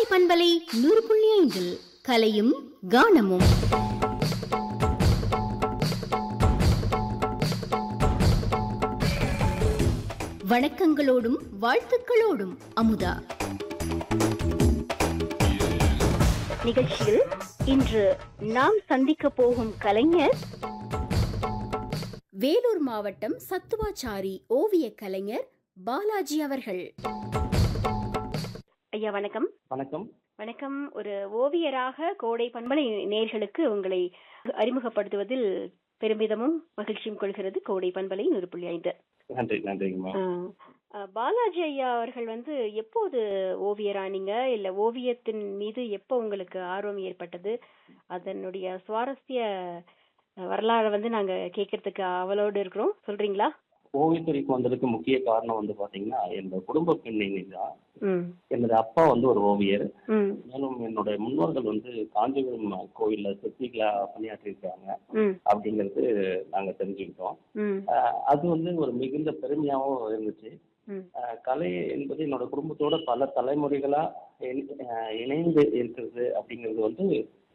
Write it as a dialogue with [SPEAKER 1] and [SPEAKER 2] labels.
[SPEAKER 1] பண்பலை நூறு புள்ளி ஐந்தில் கலையும் கானமும் வணக்கங்களோடும் வாழ்த்துக்களோடும் அமுதா
[SPEAKER 2] நிகழ்ச்சியில் இன்று நாம் சந்திக்க போகும் கலைஞர்
[SPEAKER 1] வேலூர் மாவட்டம் சத்துவாச்சாரி ஓவிய கலைஞர் பாலாஜி அவர்கள்
[SPEAKER 2] ஐயா வணக்கம்
[SPEAKER 3] வணக்கம்
[SPEAKER 2] வணக்கம் ஒரு ஓவியராக கோடை பண்பலை நேர்களுக்கு உங்களை அறிமுகப்படுத்துவதில் பெருமிதமும் மகிழ்ச்சியும் கொள்கிறது கோடை பண்பலை நூறு புள்ளி ஐந்து
[SPEAKER 3] நன்றி நன்றிங்கம்மா
[SPEAKER 2] ஆஹ், ஆஹ், பாலாஜி ஐயா அவர்கள் வந்து எப்போது ஓவியரானீங்க இல்ல ஓவியத்தின் மீது எப்போ உங்களுக்கு ஆர்வம் ஏற்பட்டது அதனுடைய சுவாரஸ்ய அஹ், வரலாறை வந்து நாங்க கேட்கறதுக்கு அவளோடு இருக்கிறோம் சொல்றீங்களா
[SPEAKER 3] ஓவியத்துறைக்கு வந்ததுக்கு முக்கிய காரணம் வந்து பாத்தீங்கன்னா என்னோட குடும்ப பின்னணி தான்
[SPEAKER 2] ம்
[SPEAKER 3] என்னோட அப்பா வந்து ஒரு ஓவியர்
[SPEAKER 2] ம்
[SPEAKER 3] மேலும் என்னோட முன்னோர்கள் வந்து காஞ்சிபுரம் கோயில்ல சிற்பிகளா பணியாற்றிருக்காங்க
[SPEAKER 2] ம்
[SPEAKER 3] அப்படிங்கிறது நாங்க தெரிஞ்சுக்கிட்டோம்
[SPEAKER 2] ம்
[SPEAKER 3] ஆஹ் அது வந்து ஒரு மிகுந்த பெருமையாகவும் இருந்துச்சு
[SPEAKER 2] ம்
[SPEAKER 3] ஆஹ் கலை என்பது என்னோட குடும்பத்தோட பல தலைமுறைகளா இணை- ஆஹ் இணைந்து இருக்கிறது அப்படிங்கிறது வந்து